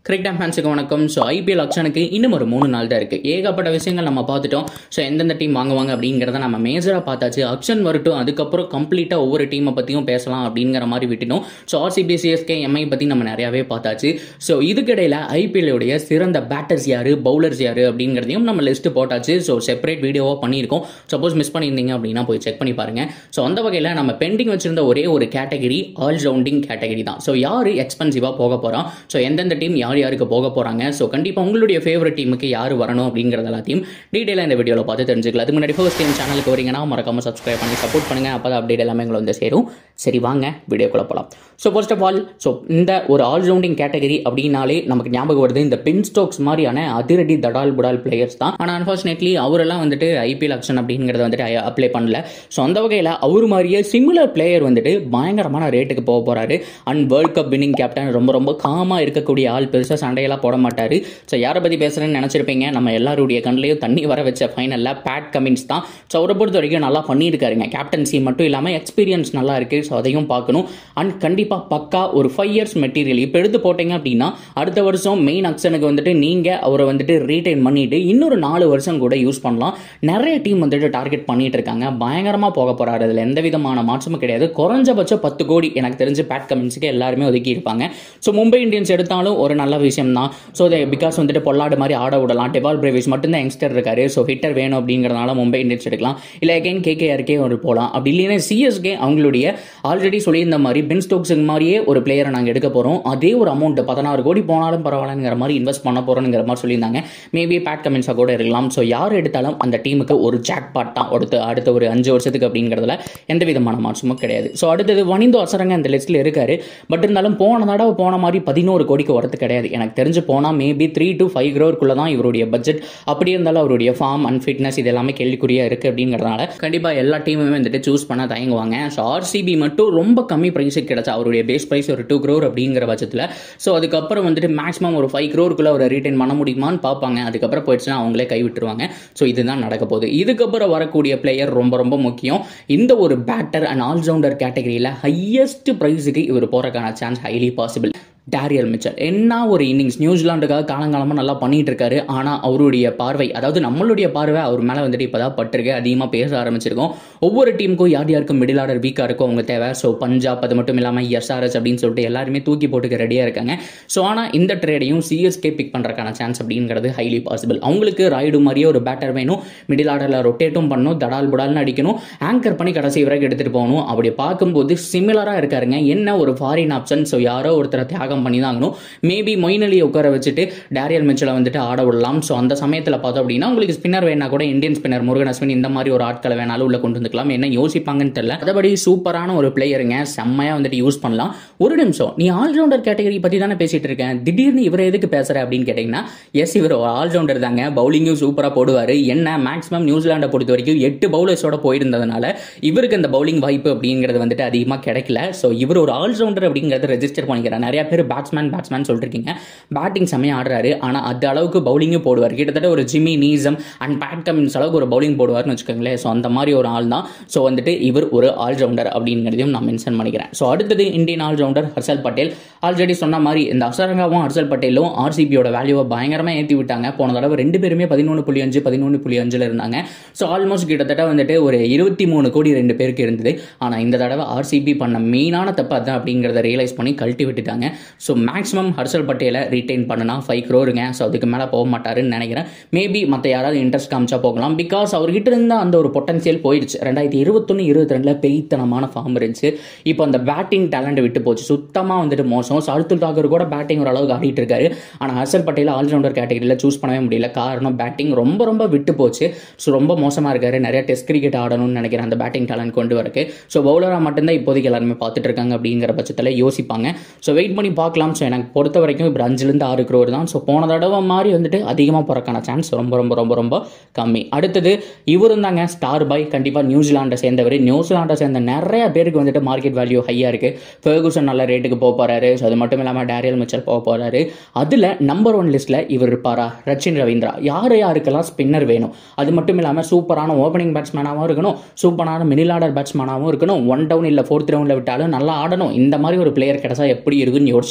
cricket ஃபேன்ஸுக்கு வணக்கம் so IPL ஆப்ஷனுக்கு இன்னும் ஒரு மூணு நாள் தான் இருக்குது ஏகப்பட்ட விஷயங்கள் நம்ம பார்த்துட்டோம் ஸோ எந்தெந்த டீம் வாங்குவாங்க அப்படிங்கிறத நம்ம மேஜராக பார்த்தாச்சு ஆப்ஷன் வரட்டும் அதுக்கப்புறம் கம்ப்ளீட்டாக ஒவ்வொரு டீமை பற்றியும் பேசலாம் அப்படிங்கிற மாதிரி விட்டுட்டோம் ஸோ ஆர்சிபி சிஎஸ்கே எம்ஐ பற்றி நம்ம நிறையாவே பார்த்தாச்சு ஸோ இதுக்கிடையில் ஐபிஎல்லுடைய சிறந்த பேட்டர்ஸ் யார் பவுலர்ஸ் யார் அப்படிங்கிறதையும் நம்ம லிஸ்ட்டு போட்டாச்சு ஸோ செப்பரேட் வீடியோவாக பண்ணியிருக்கோம் சப்போஸ் மிஸ் பண்ணியிருந்தீங்க அப்படின்னா போய் செக் பண்ணி பாருங்கள் ஸோ அந்த வகையில் நம்ம பெண்டிங் வச்சிருந்த ஒரே ஒரு கேட்டகரி ஆல் ரவுண்டிங் கேட்டகரி தான் ஸோ யார் எக்ஸ்பென்சிவாக போக போகிறோம் ஸோ எந்தெந்த டீம் யார் யாருக்கு போக போகிறாங்க ஸோ கண்டிப்பாக உங்களுடைய ஃபேவரட் டீமுக்கு யார் வரணும் அப்படிங்கிறது எல்லாத்தையும் டீட்டெயிலாக இந்த வீடியோவில் பார்த்து தெரிஞ்சுக்கலாம் அதுக்கு முன்னாடி ஃபர்ஸ்ட் டைம் சேனலுக்கு வரீங்கன்னா மறக்காம சப்ஸ்கிரைப் பண்ணி சப்போர்ட் பண்ணுங்கள் அப்போ தான் அப்டேட் எல்லாமே உங்களை வந்து சேரும் சரி வாங்க வீடியோக்குள்ள போகலாம் so first of all so இந்த ஒரு ஆல் ரவுண்டிங் கேட்டகரி அப்படின்னாலே நமக்கு ஞாபகம் வருது இந்த பின் ஸ்டோக்ஸ் மாதிரியான அதிரடி தடால் புடால் பிளேயர்ஸ் தான் ஆனால் அன்ஃபார்ச்சுனேட்லி அவரெல்லாம் வந்துட்டு ஐபிஎல் ஆப்ஷன் அப்படிங்கிறத வந்துட்டு அப்ளை பண்ணல ஸோ அந்த வகையில் அவர் மாதிரியே சிமிலர் பிளேயர் வந்துட்டு பயங்கரமான ரேட்டுக்கு போக போகிறாரு and world cup winning captain ரொம்ப ரொம்ப காமாக இருக்கக்கூடிய ஆள் பெருசாக சண்டையெல்லாம் போட மாட்டார் ஸோ யாரை பற்றி பேசுகிறேன்னு நினச்சிருப்பீங்க நம்ம எல்லாருடைய கண்ணிலையும் தண்ணி வர வச்ச ஃபைனலில் பேட் கமின்ஸ் தான் ஸோ அவரை பொறுத்த வரைக்கும் நல்லா பண்ணியிருக்காருங்க கேப்டன்சி மட்டும் இல்லாமல் எக்ஸ்பீரியன்ஸ் நல்லா இருக்குது ஸோ அதையும் பார்க்கணும் அண்ட் கண்டிப்பாக பக்கா ஒரு ஃபைவ் இயர்ஸ் மெட்டீரியல் இப்போ எடுத்து போட்டீங்க அப்படின்னா அடுத்த வருஷம் மெயின் அக்ஷனுக்கு வந்துட்டு நீங்கள் அவரை வந்துட்டு ரீடைன் பண்ணிட்டு இன்னொரு நாலு வருஷம் கூட யூஸ் பண்ணலாம் நிறைய டீம் வந்துட்டு டார்கெட் பண்ணிட்டு இருக்காங்க பயங்கரமாக போக போகிறாரு அதில் எந்த விதமான மாற்றமும் கிடையாது குறைஞ்சபட்சம் பத்து கோடி எனக்கு தெரிஞ்சு பேட் கமின்ஸுக்கு எல்லாருமே ஒதுக்கி இருப்பாங்க ஸோ மும்பை இந்தியன்ஸ் எடுத்தாலும் ஒரு நல்ல விஷயம் தான் ஸோ பிகாஸ் வந்துட்டு பொல்லாடு மாதிரி ஆட விடலாம் டெவால் பிரேவிஸ் மட்டும்தான் யங்ஸ்டர் இருக்காரு ஸோ ஹிட்டர் வேணும் அப்படிங்கிறதுனால மும்பை இந்தியன்ஸ் எடுக்கலாம் இல்லை அகைன் கேகேஆர்கே ஒரு போகலாம் அப்படி இல்லைன்னா சிஎஸ்கே அவங்களுடைய ஆல்ரெடி சொல்லியிருந்த மாதிரி பென் ஸ்டோக்ஸுக்கு மாதிரியே ஒரு பிளேயரை நாங்கள் எடுக்க போகிறோம் அதே ஒரு அமௌண்ட் பதினாறு கோடி போனாலும் பரவாயில்லங்கிற மாதிரி இன்வெஸ்ட் பண்ண போகிறோங்கிற மாதிரி சொல்லியிருந்தாங்க மேபி பேட் கமின்ஸாக கூட இருக்கலாம் ஸோ யார் எடுத்தாலும் அந்த டீமுக்கு ஒரு ஜாக் பாட் தான் அடுத்த அடுத்த ஒரு அஞ்சு வருஷத்துக்கு அப்படிங்கிறதுல எந்த விதமான மாற்றமும் கிடையாது ஸோ அடுத்தது வனிந்தோ அசரங்க அந்த லிஸ்ட்டில் இருக்காரு பட் இருந்தாலும் போன தடவை போன மாதிரி பதினோரு கோடிக்கு வரது கிடையாது எனக்கு தெரிஞ்சு போனால் மேபி த்ரீ டு ஃபைவ் க்ரோருக்குள்ள தான் இவருடைய பட்ஜெட் அப்படி இருந்தாலும் அவருடைய ஃபார்ம் அண்ட் ஃபிட்னஸ் இது எல்லாமே கேள்விக்குறியாக இருக்குது அப்படிங்கிறதுனால கண்டிப்பாக எல்லா டீமுமே வந்துட்டு சூஸ் பண்ண தயங்குவாங்க ஸோ ஆர்சிபி மட்டும் ரொம்ப கம்மி ப்ரைஸுக்கு கிடைச்சா அவருடைய பேஸ் ப்ரைஸ் ஒரு டூ க்ரோர் அப்படிங்கிற பட்சத்தில் ஸோ அதுக்கப்புறம் வந்துட்டு மேக்ஸிமம் ஒரு ஃபைவ் க்ரோருக்குள்ள அவரை ரீட்டைன் பண்ண முடியுமான்னு பார்ப்பாங்க அதுக்கப்புறம் போயிடுச்சுன்னா அவங்களே கைவிட்டுருவாங்க ஸோ இதுதான் நடக்க போகுது இதுக்கப்புறம் வரக்கூடிய பிளேயர் ரொம்ப ரொம்ப முக்கியம் இந்த ஒரு பேட்டர் அண்ட் ஆல்ரவுண்டர் கேட்டகரியில் ஹையஸ்ட் ப்ரைஸுக்கு இவர் போகிறக்கான chance highly possible Daryl Mitchell என்ன ஒரு இன்னிங்ஸ் நியூசிலாண்டுக்காக காலங்காலமாக நல்லா பண்ணிட்டு இருக்காரு ஆனால் அவருடைய பார்வை அதாவது நம்மளுடைய பார்வை அவர் மேலே வந்துட்டு இப்போ தான் பட்டிருக்கு அதிகமாக பேச ஆரம்பிச்சிருக்கோம் ஒவ்வொரு டீமுக்கும் யார் யாருக்கும் மிடில் ஆர்டர் வீக்காக இருக்கோ அவங்க தேவை ஸோ பஞ்சாப் அது மட்டும் இல்லாமல் எஸ்ஆர்எஸ் அப்படின்னு சொல்லிட்டு எல்லாருமே தூக்கி போட்டுக்க ரெடியாக இருக்காங்க ஸோ ஆனால் இந்த ட்ரேடையும் சிஎஸ்கே பிக் பண்ணுறக்கான சான்ஸ் அப்படிங்கிறது ஹைலி பாசிபிள் அவங்களுக்கு ராய்டு மாதிரியே ஒரு பேட்டர் வேணும் மிடில் ஆர்டரில் ரொட்டேட்டும் பண்ணணும் தடால் புடால்னு அடிக்கணும் ஆங்கர் பண்ணி கடைசி வரைக்கும் எடுத்துகிட்டு போகணும் அப்படி பார்க்கும்போது சிமிலராக இருக்காருங்க என்ன ஒரு ஃபாரின் ஆப்ஷன் ஸோ யாரோ ஒருத்தரை தியாகம் தியாகம் பண்ணி தான் ஆகணும் மேபி மொயின் அலியை உட்கார வச்சுட்டு டேரியல் மிச்சலை வந்துட்டு ஆட விடலாம் ஸோ அந்த சமயத்தில் பார்த்தோம் அப்படின்னா உங்களுக்கு ஸ்பின்னர் வேணா கூட இந்தியன் ஸ்பின்னர் முருகன் அஸ்வின் இந்த மாதிரி ஒரு ஆட்களை வேணாலும் உள்ள கொண்டு வந்துக்கலாம் என்ன யோசிப்பாங்கன்னு தெரியல அதபடி சூப்பரான ஒரு பிளேயருங்க செம்மையாக வந்துட்டு யூஸ் பண்ணலாம் ஒரு நிமிஷம் நீ ஆல்ரவுண்டர் கேட்டகரி பற்றி தானே பேசிட்டு இருக்கேன் திடீர்னு இவர் எதுக்கு பேசுற அப்படின்னு கேட்டிங்கன்னா எஸ் இவர் ஆல்ரவுண்டர் தாங்க பவுலிங்கும் சூப்பராக போடுவார் என்ன மேக்ஸிமம் நியூசிலாண்டை பொறுத்த வரைக்கும் எட்டு பவுலர்ஸோட போயிருந்ததுனால இவருக்கு அந்த பவுலிங் வாய்ப்பு அப்படிங்கிறது வந்துட்டு அதிகமாக கிடைக்கல ஸோ இவர் ஒரு ஆல்ரவுண்டர் அப்படிங்கிறத ரெஜிஸ்டர் பண்ணிக்கிறார் நிறைய பேர் பேட்ஸ்மேன் பேட்ஸ்மேன் சொல்லிருக்கீங்க பேட்டிங் செம்மையாக ஆடுறாரு ஆனால் அது அளவுக்கு பவுலிங்கும் போடுவார் கிட்டத்தட்ட ஒரு ஜிம்மி நீசம் அண்ட் பேட் கமின்ஸ் அளவுக்கு ஒரு பவுலிங் போடுவார்னு வச்சுக்கோங்களேன் ஸோ அந்த மாதிரி ஒரு ஆள் தான் ஸோ வந்துட்டு இவர் ஒரு ஆல்ரவுண்டர் அப்படிங்கிறதையும் நான் மென்ஷன் பண்ணிக்கிறேன் ஸோ அடுத்தது Indian allrounder Harshal Patel already சொன்ன மாதிரி இந்த அசரங்காவும் ஹர்ஷல் பட்டேலும் ஆர்சிபியோட வேல்யூவை பயங்கரமாக ஏற்றி விட்டாங்க போன தடவை ரெண்டு பேருமே பதினொன்று புள்ளி அஞ்சு பதினொன்று புள்ளி அஞ்சில் இருந்தாங்க ஸோ ஆல்மோஸ்ட் கிட்டத்தட்ட வந்துட்டு ஒரு இருபத்தி மூணு கோடி ரெண்டு பேருக்கு இருந்தது ஆனால் இந்த தடவை ஆர்சிபி பண்ண மெயினான தப்பு அதான் அப்படிங்கிறத ரியலைஸ் பண்ணி கழட்டி விட்டுட்டாங்க ஸோ மேக்ஸிமம் ஹர்ஷல் பட்டேலை ரீட்டைன் பண்ணனா ஃபைவ் க்ரோருங்க ஸோ அதுக்கு மேலே போக மாட்டாருன்னு நினைக்கிறேன் மேபி மற்ற யாராவது இன்ட்ரெஸ்ட் காமிச்சா போகலாம் பிகாஸ் அவர்கிட்ட இருந்த அந்த ஒரு பொட்டன்சியல் போயிடுச்சு ரெண்டாயிரத்தி இருபத்தொன்று இருபத்தி ரெண்டில் பெய்த்தனமான ஃபார்ம் இருந்துச்சு இப்போ அந்த பேட்டிங் டேலண்ட் விட்டு போச்சு சுத்தமாக வந்துட்டு மோசம் சருத்துல் தாக்கர் கூட பேட்டிங் ஓரளவுக்கு ஆடிட்டு இருக்காரு ஆனால் ஹர்ஷல் பட்டேல் ஆல்ரவுண்டர் கேட்டகரியில் சூஸ் பண்ணவே முடியல காரணம் பேட்டிங் ரொம்ப ரொம்ப விட்டு போச்சு ஸோ ரொம்ப மோசமாக இருக்காரு நிறைய டெஸ்ட் கிரிக்கெட் ஆடணும்னு நினைக்கிறேன் அந்த பேட்டிங் டேலண்ட் கொண்டு வரக்கு ஸோ பவுலராக மட்டும்தான் இப்போதைக்கு எல்லாருமே பார்த்துட்டு இருக்காங்க அப்படிங்கிற பட்சத்தில் யோசிப்பாங்க ஸோ வெயிட் பண்ணி பார்க்கலாம் ஸோ எனக்கு பொறுத்த வரைக்கும் இப்போ அஞ்சுலேருந்து ஆறு க்ரோர் தான் ஸோ போன தடவை மாதிரி வந்துட்டு அதிகமாக போகிறக்கான சான்ஸ் ரொம்ப ரொம்ப ரொம்ப ரொம்ப கம்மி அடுத்தது இவரும் தாங்க ஸ்டார் பாய் கண்டிப்பாக நியூசிலாண்டை சேர்ந்தவர் நியூசிலாண்டை சேர்ந்த நிறைய பேருக்கு வந்துட்டு மார்க்கெட் வேல்யூ ஹையாக இருக்குது ஃபெர்குசன் நல்ல ரேட்டுக்கு போக போகிறாரு ஸோ அது மட்டும் இல்லாமல் டேரியல் மிச்சல் போக போகிறாரு அதில் நம்பர் ஒன் லிஸ்ட்டில் இவர் இருப்பாரா ரச்சின் ரவீந்திரா யார் யாருக்கெல்லாம் ஸ்பின்னர் வேணும் அது மட்டும் இல்லாமல் சூப்பரான ஓப்பனிங் பேட்ஸ்மேனாகவும் இருக்கணும் சூப்பரான மிடில் ஆர்டர் பேட்ஸ்மேனாகவும் இருக்கணும் ஒன் டவுன் இல்லை ஃபோர்த் ரவுண்டில் விட்டாலும் நல்லா ஆடணும் இந்த மாதிரி ஒரு பிளேயர் கிடைச்சா எப்படி இருக்குன்னு யோசிச்சாங்க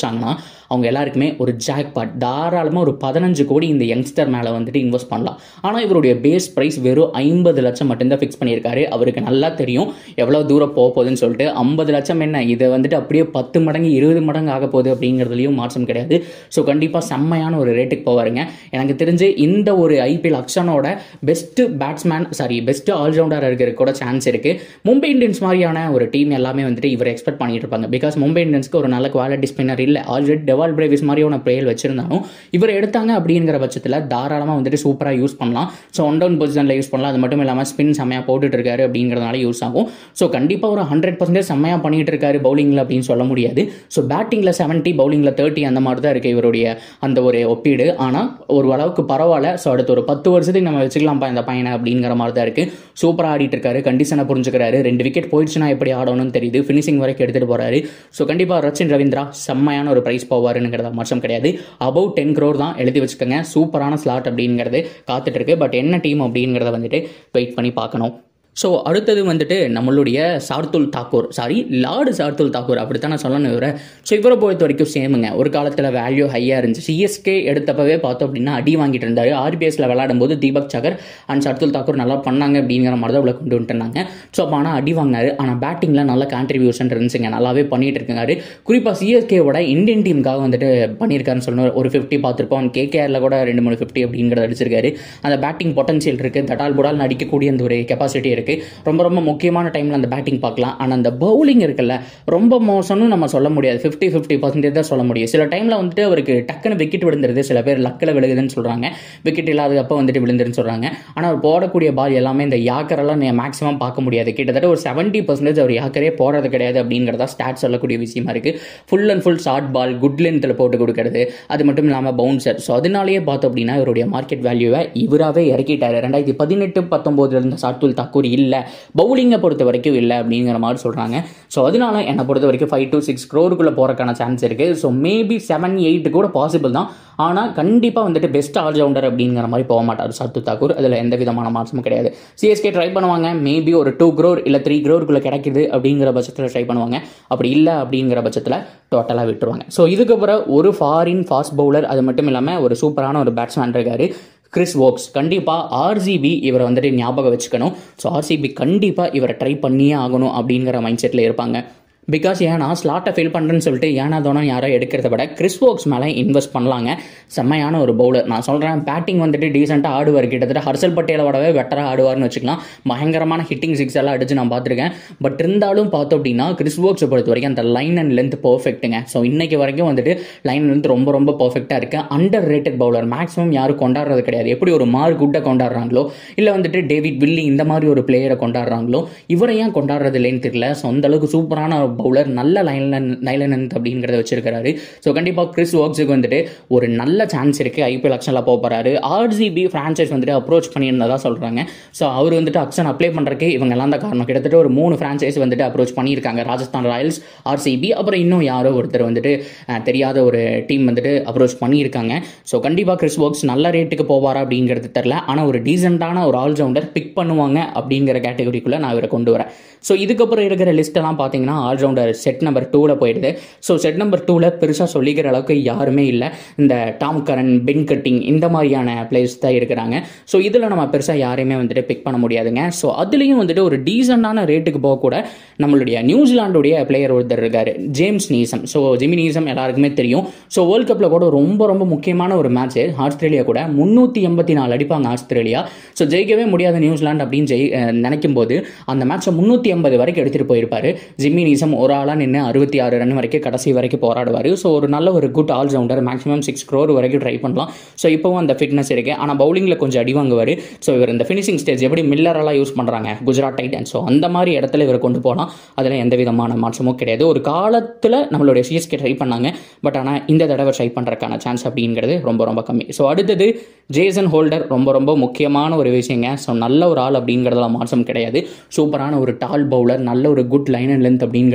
யோசிச்சாங்கன்னா அவங்க எல்லாருக்குமே ஒரு ஜாக்பாட் தாராளமாக ஒரு பதினஞ்சு கோடி இந்த யங்ஸ்டர் மேலே வந்துட்டு இன்வெஸ்ட் பண்ணலாம் ஆனால் இவருடைய பேஸ் ப்ரைஸ் வெறும் ஐம்பது லட்சம் மட்டும்தான் ஃபிக்ஸ் பண்ணியிருக்காரு அவருக்கு நல்லா தெரியும் எவ்வளோ தூரம் போக போகுதுன்னு சொல்லிட்டு ஐம்பது லட்சம் என்ன இதை வந்துட்டு அப்படியே பத்து மடங்கு இருபது மடங்கு ஆக போகுது அப்படிங்கிறதுலையும் மாற்றம் கிடையாது ஸோ கண்டிப்பாக செம்மையான ஒரு ரேட்டுக்கு போவாருங்க எனக்கு தெரிஞ்சு இந்த ஒரு ஐபிஎல் அக்ஷனோட best batsman sorry best allrounder இருக்கிற கூட சான்ஸ் இருக்குது மும்பை இந்தியன்ஸ் மாதிரியான ஒரு டீம் எல்லாமே வந்துட்டு இவர் எக்ஸ்பெக்ட் பண்ணிட்டு இருப்பாங்க பிகாஸ் மும்பை இந்தியன்ஸ்க்கு ஒரு நல்ல குவாலிட்டி ஸ்பின்னர் இல்லை ஆல்ரெடி டெவால் பிரேவிஸ் மாதிரியான பிளேயர் வச்சிருந்தாலும் இவர் எடுத்தாங்க அப்படிங்கிற பட்சத்தில் தாராளமாக வந்துட்டு சூப்பராக யூஸ் பண்ணலாம் ஸோ ஒன் டவுன் பொசிஷனில் யூஸ் பண்ணலாம் அது மட்டும் இல்லாமல் ஸ்பின் செம்மையாக போட்டுட்டு இருக்காரு அப்படிங்கிறதுனால யூஸ் ஆகும் ஸோ கண்டிப்பாக ஒரு ஹண்ட்ரட் பர்சன்டேஜ் செம்மையாக பண்ணிட்டு இருக்காரு பவுலிங்கில் அப்படின்னு சொல்ல முடியாது ஸோ பேட்டிங்கில் செவன்ட்டி பவுலிங்கில் தேர்ட்டி அந்த மாதிரி தான் இருக்குது இவருடைய அந்த ஒரு ஒப்பீடு ஆனால் ஒரு அளவுக்கு பரவாயில்ல ஸோ அடுத்த ஒரு பத்து வருஷத்துக்கு நம்ம வச்சுக்கலாம்ப்பா இந்த பையனை அப்படிங்கிற மாதிரி தான் இருக்குது சூப்பராக ஆடிட்டு இருக்காரு கண்டிஷனை புரிஞ்சுக்கிறாரு ரெண்டு விக்கெட் போயிடுச்சுன்னா எப்படி ஆடணும்னு தெரியுது ஃபினிஷிங் வரைக்கும் எடுத்துகிட்டு போறாரு ஸோ கண்டிப்பாக ரச்சின் ரவீந்திரா செம்மையான ஒரு ப்ரைஸ் போவாருங்கிறத மாற்றம் கிடையாது அபவ் டென் க்ரோர் தான் எழுதி வச்சுக்கோங்க சூப்பரான ஸ்லாட் அப்படிங்கிறது காத்துட்டு இருக்கு பட் என்ன டீம் அப்படிங்கிறத வந்துட்டு வெயிட் பண்ணி பார்க்கணும் ஸோ அடுத்தது வந்துட்டு நம்மளுடைய சார்துல் தாக்கூர் சாரி லார்டு சார்துல் தாக்கூர் அப்படித்தான் நான் சொல்லணும் இவரை ஸோ இவரை பொறுத்த வரைக்கும் சேமுங்க ஒரு காலத்தில் வேல்யூ ஹையாக இருந்துச்சு சிஎஸ்கே எடுத்தப்பவே பார்த்தோம் அப்படின்னா அடி வாங்கிட்டு இருந்தாரு ஆர்பிஎஸ்ல விளையாடும் போது தீபக் சகர் அண்ட் சார்துல் தாக்கூர் நல்லா பண்ணாங்க அப்படிங்கிற மாதிரி தான் உள்ள கொண்டு வந்துட்டாங்க ஸோ அப்போ ஆனால் அடி வாங்கினாரு ஆனால் பேட்டிங்கில் நல்ல கான்ட்ரிபியூஷன் இருந்துச்சுங்க நல்லாவே பண்ணிட்டு இருக்காரு குறிப்பாக சிஎஸ்கேவோட இந்தியன் டீமுக்காக வந்துட்டு பண்ணியிருக்காருன்னு சொல்லணும் ஒரு ஃபிஃப்டி பார்த்துருப்போம் கேகேஆரில் கூட ரெண்டு மூணு ஃபிஃப்டி அப்படிங்கிறத அடிச்சிருக்காரு அந்த பேட்டிங் பொட்டன்ஷியல் இருக்குது தட்டால் புடால் அடிக்கக்கூடிய அந்த ஒரு கெப்பாசிட்டி இருக்குது ரொம்ப ரொம்ப முக்கியமான டைமில் அந்த பேட்டிங் பார்க்கலாம் ஆனால் அந்த பவுலிங் இருக்குல்ல ரொம்ப மோசம்னு நம்ம சொல்ல முடியாது ஃபிஃப்டி ஃபிஃப்டி பர்சன்டேஜ் தான் சொல்ல முடியும் சில டைமில் வந்துட்டு அவருக்கு டக்குன்னு விக்கெட் விழுந்துருது சில பேர் லக்கில் விழுகுதுன்னு சொல்கிறாங்க விக்கெட் இல்லாதப்போ வந்துட்டு விழுந்துருன்னு சொல்கிறாங்க ஆனால் அவர் போடக்கூடிய பால் எல்லாமே இந்த யாக்கரெல்லாம் மேக்ஸிமம் பார்க்க முடியாது கிட்டத்தட்ட ஒரு செவன்ட்டி பர்சன்டேஜ் அவர் யாக்கரே போடுறது கிடையாது அப்படிங்கிறதா ஸ்டாட் சொல்லக்கூடிய விஷயமா இருக்குது full and full short ball good லென்த்தில் போட்டு கொடுக்கறது அது மட்டும் இல்லாமல் பவுன்சர் ஸோ அதனாலேயே பார்த்தோம் அப்படின்னா இவருடைய மார்க்கெட் வேல்யூவை இவராகவே இறக்கிட்டாரு ரெண்டாயிரத்தி பதினெட்டு பத்தொம்போதுல இருந்த சார்துல் தாக்கூர் இல்லை பவுலிங்கை பொறுத்த வரைக்கும் இல்லை அப்படிங்கிற மாதிரி சொல்கிறாங்க ஸோ அதனால என்னை பொறுத்த வரைக்கும் ஃபைவ் டு சிக்ஸ் க்ரோருக்குள்ளே போகிறக்கான சான்ஸ் இருக்குது ஸோ மேபி செவன் எயிட் கூட பாசிபிள் தான் ஆனால் கண்டிப்பாக வந்துட்டு பெஸ்ட் ஆல்ரவுண்டர் அப்படிங்கிற மாதிரி போக மாட்டார் சத்து தாக்கூர் அதில் எந்த விதமான மாற்றமும் கிடையாது சிஎஸ்கே ட்ரை பண்ணுவாங்க மேபி ஒரு டூ க்ரோர் இல்லை த்ரீ க்ரோருக்குள்ளே கிடைக்குது அப்படிங்கிற பட்சத்தில் ட்ரை பண்ணுவாங்க அப்படி இல்லை அப்படிங்கிற பட்சத்தில் டோட்டலாக விட்டுருவாங்க ஸோ இதுக்கப்புறம் ஒரு ஃபாரின் ஃபாஸ்ட் பவுலர் அது மட்டும் இல்லாமல் ஒரு சூப்பரான ஒரு பேட்ஸ்மேன் இருக்காரு கிறிஸ் வோக்ஸ் கண்டிப்பாக ஆர்சிபி இவரை வந்துட்டு ஞாபகம் வச்சுக்கணும் ஸோ ஆர்சிபி கண்டிப்பாக இவரை ட்ரை பண்ணியே ஆகணும் அப்படிங்கிற மைண்ட் செட்டில் இருப்பாங்க பிகாஸ் ஏன்னா ஸ்லாட்டை ஃபில் பண்ணுறேன்னு சொல்லிட்டு ஏன்னா தோணா யாரோ எடுக்கிறத விட கிறிஸ் வோக்ஸ் மேலே இன்வெஸ்ட் பண்ணலாங்க செம்மையான ஒரு பவுலர் நான் சொல்கிறேன் பேட்டிங் வந்துட்டு டீசெண்டாக ஆடுவார் கிட்டத்தட்ட ஹர்ஷல் பட்டேலோடவே பெட்டராக ஆடுவார்னு வச்சுக்கலாம் பயங்கரமான ஹிட்டிங் சிக்ஸ் எல்லாம் அடிச்சு நான் பார்த்துருக்கேன் பட் இருந்தாலும் பார்த்தோம் அப்படின்னா கிறிஸ் வோக்ஸை பொறுத்த வரைக்கும் அந்த லைன் அண்ட் லென்த் பர்ஃபெக்ட்டுங்க ஸோ இன்னைக்கு வரைக்கும் வந்துட்டு லைன் லென்த் ரொம்ப ரொம்ப பர்ஃபெக்டாக இருக்கு அண்டர் ரேட்டட் பவுலர் மேக்ஸிமம் யாரும் கொண்டாடுறது கிடையாது எப்படி ஒரு மார்க் குட்டை கொண்டாடுறாங்களோ இல்லை வந்துட்டு டேவிட் வில்லி இந்த மாதிரி ஒரு பிளேயரை கொண்டாடுறாங்களோ இவரை ஏன் கொண்டாடுறது இல்லைன்னு தெரியல ஸோ அந்த அளவுக்கு சூப்பரான பவுலர் நல்ல லைன் லைலனந்த் அப்படிங்கிறத வச்சிருக்காரு ஸோ கண்டிப்பாக கிறிஸ் ஒர்க்ஸுக்கு வந்துட்டு ஒரு நல்ல சான்ஸ் இருக்குது ஐபிஎல் அக்ஷனில் போக போகிறாரு ஆர்ஜிபி ஃப்ரான்ச்சைஸ் வந்துட்டு அப்ரோச் பண்ணியிருந்ததா சொல்கிறாங்க ஸோ அவர் வந்துட்டு அக்ஷன் அப்ளை பண்ணுறதுக்கு இவங்க எல்லாம் தான் காரணம் கிட்டத்தட்ட ஒரு மூணு ஃப்ரான்ச்சைஸ் வந்துட்டு அப்ரோச் பண்ணியிருக்காங்க ராஜஸ்தான் ராயல்ஸ் ஆர்சிபி அப்புறம் இன்னும் யாரோ ஒருத்தர் வந்துட்டு அஹ், தெரியாத ஒரு டீம் வந்துட்டு அப்ரோச் பண்ணியிருக்காங்க ஸோ கண்டிப்பாக கிறிஸ் ஒர்க்ஸ் நல்ல ரேட்டுக்கு போவாரா அப்படிங்கிறது தெரில ஆனால் ஒரு டீசெண்டான ஒரு ஆல்ரவுண்டர் பிக் பண்ணுவாங்க அப்படிங்கிற கேட்டகரிக்குள்ளே நான் இவரை கொண்டு வரேன் ஸோ இதுக்கப்புறம் இருக்கிற லிஸ்ட்டெல்லாம் பார்த்தீங்கன்னா ஆல்ரவுண்டர் செட் நம்பர் டூவில் போயிடுது ஸோ செட் நம்பர் டூவில் பெருசாக சொல்லிக்கிற அளவுக்கு யாருமே இல்லை இந்த டாம் கரன் பென் கட்டிங் இந்த மாதிரியான பிளேயர்ஸ் தான் இருக்கிறாங்க ஸோ இதில் நம்ம பெருசாக யாரையுமே வந்துட்டு பிக் பண்ண முடியாதுங்க ஸோ அதுலேயும் வந்துட்டு ஒரு டீசெண்டான ரேட்டுக்கு போக கூட நம்மளுடைய நியூசிலாண்டுடைய பிளேயர் ஒருத்தர் இருக்காரு ஜேம்ஸ் நீசம் ஸோ ஜிமி நீசம் எல்லாருக்குமே தெரியும் ஸோ வேர்ல்ட் கப்பில் கூட ரொம்ப ரொம்ப முக்கியமான ஒரு மேட்ச் ஆஸ்திரேலியா கூட முந்நூற்றி எண்பத்தி நாலு அடிப்பாங்க ஆஸ்திரேலியா ஸோ ஜெயிக்கவே முடியாத நியூசிலாந்து அப்படின்னு ஜெயி அஹ் நினைக்கும் போது அந்த மேட்சை முந்நூற்றி ஐம்பது வரைக்கும் எடுத்துகிட்டு போயிருப்பாரு ஜிம்மி நீசம் ஒரு ஆளாக நின்று அறுபத்தி ஆறு ரன் வரைக்கும் கடைசி வரைக்கும் போராடுவார் ஸோ ஒரு நல்ல ஒரு good allrounder maximum six crore வரைக்கும் ட்ரை பண்ணலாம் ஸோ இப்போவும் அந்த ஃபிட்னஸ் இருக்கு ஆனால் பவுலிங்கில் கொஞ்சம் அடி வாங்குவார் ஸோ இவர் இந்த ஃபினிஷிங் ஸ்டேஜ் எப்படி மில்லரெல்லாம் யூஸ் பண்ணுறாங்க குஜராத் டைட்டன் ஸோ அந்த மாதிரி இடத்துல இவர் கொண்டு போகலாம் அதில் எந்த விதமான மாற்றமும் கிடையாது ஒரு காலத்தில் நம்மளுடைய சிஎஸ்கே ட்ரை பண்ணாங்க பட் ஆனால் இந்த தடவை ட்ரை பண்ணுறதுக்கான சான்ஸ் அப்படிங்கிறது ரொம்ப ரொம்ப கம்மி ஸோ அடுத்தது ஜேசன் ஹோல்டர் ரொம்ப ரொம்ப முக்கியமான ஒரு விஷயங்க ஸோ நல்ல ஒரு ஆள் அப்படிங்கிறதுல மாற்றம் கிடையாது சூப்பரான ஒரு டால் பவுலர் நல்ல ஒரு குட் லைன் அண்ட் லென்த் அப்படிங்கிறது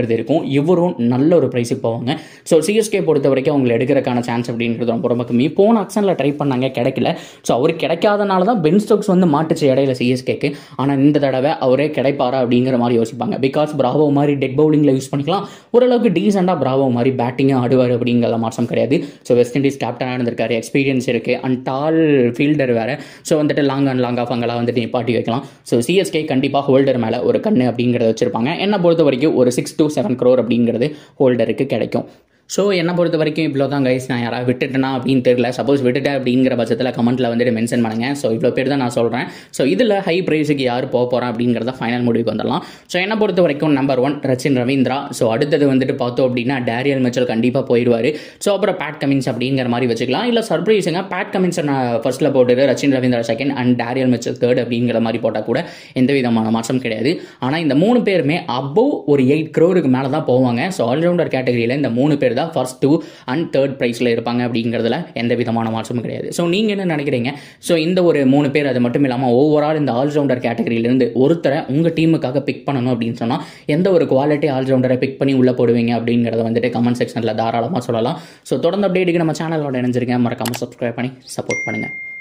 அப்படிங்கிறது இருக்கும் இவரும் நல்ல ஒரு ப்ரைஸுக்கு போவாங்க ஸோ சிஎஸ்கே பொறுத்த வரைக்கும் அவங்களை எடுக்கிறதுக்கான சான்ஸ் அப்படிங்கிறது ரொம்ப ரொம்ப கம்மி போன ஆக்ஷனில் ட்ரை பண்ணாங்க கிடைக்கல ஸோ அவர் கிடைக்காதனால தான் பென் ஸ்டோக்ஸ் வந்து மாட்டுச்சு இடையில சிஎஸ்கேக்கு ஆனால் இந்த தடவை அவரே கிடைப்பாரா அப்படிங்கிற மாதிரி யோசிப்பாங்க பிகாஸ் பிராவோ மாதிரி டெட் பவுலிங்கில் யூஸ் பண்ணிக்கலாம் ஓரளவுக்கு டீசெண்டாக பிராவோ மாதிரி பேட்டிங்கும் ஆடுவார் அப்படிங்கிற மாற்றம் கிடையாது ஸோ வெஸ்ட் இண்டீஸ் கேப்டனாக இருந்திருக்காரு எக்ஸ்பீரியன்ஸ் இருக்குது அண்ட் டால் ஃபீல்டர் வேறு ஸோ வந்துட்டு லாங் அண்ட் லாங் ஆஃப் அங்கெல்லாம் வந்துட்டு நிப்பாட்டி வைக்கலாம் ஸோ சிஎஸ்கே கண்டிப்பாக ஹோல்டர் மேலே ஒரு கண்ணு அப்படிங்கிறத வச்சிருப்பாங்க என்னை பொறுத்த வரைக்கும் ஒரு சிக்ஸ் to செவன் க்ரோர் அப்படிங்கிறது ஹோல்டருக்கு கிடைக்கும் ஸோ என்னை பொறுத்த வரைக்கும் இவ்வளோ தான் கைஸ் நான் யாராவது விட்டுட்டேனா அப்படின்னு தெரியல சப்போஸ் விட்டுட்டேன் அப்படிங்கிற பட்சத்தில் கமெண்ட்டில் வந்துட்டு மென்ஷன் பண்ணுங்க ஸோ இவ்வளோ பேர் தான் நான் சொல்கிறேன் ஸோ இதில் ஹை ப்ரைஸுக்கு யார் போக போகிறேன் அப்படிங்கிறத ஃபைனல் முடிவுக்கு வந்துடலாம் ஸோ என்னை பொறுத்த வரைக்கும் number one Rachin Ravindra so அடுத்தது வந்துட்டு பார்த்தோம் அப்படின்னா டேரியல் மிச்சல் கண்டிப்பாக போயிடுவார் ஸோ அப்புறம் பேட் கமின்ஸ் அப்படிங்கிற மாதிரி வச்சுக்கலாம் இல்லை சர்ப்ரைஸுங்க பேட் கமின்ஸை நான் ஃபர்ஸ்ட்டில் போட்டுட்டு Rachin Ravindra second and Daryl Mitchell third அப்படிங்கிற மாதிரி போட்டால் கூட எந்த விதமான மாற்றம் கிடையாது ஆனால் இந்த மூணு பேருமே அபவ் ஒரு எயிட் க்ரோருக்கு மேலே தான் போவாங்க ஸோ ஆல்ரவுண்டர் கேட்டகரியில் இந்த மூணு பேர் தான் ஃபர்ஸ்ட் டூ அண்ட் தேர்ட் ப்ரைஸில் இருப்பாங்க அப்படிங்கிறதுல எந்த விதமான மாற்றமும் கிடையாது ஸோ நீங்கள் என்ன நினைக்கிறீங்க ஸோ இந்த ஒரு மூணு பேர் அது மட்டும் இல்லாமல் ஓவரால் இந்த ஆல்ரவுண்டர் கேட்டகரியிலேருந்து ஒருத்தரை உங்கள் டீமுக்காக பிக் பண்ணணும் அப்படின்னு சொன்னால் எந்த ஒரு குவாலிட்டி ஆல்ரவுண்டரை பிக் பண்ணி உள்ளே போடுவீங்க அப்படிங்கிறத வந்துட்டு கமெண்ட் செக்ஷனில் தாராளமாக சொல்லலாம் ஸோ தொடர்ந்து அப்டேட்டுக்கு நம்ம சேனலோட இணைஞ்சிருக்கேன் மறக்காமல் சப்ஸ்கிரைப் பண்ணி சப்போர்ட் பண்ணுங்கள்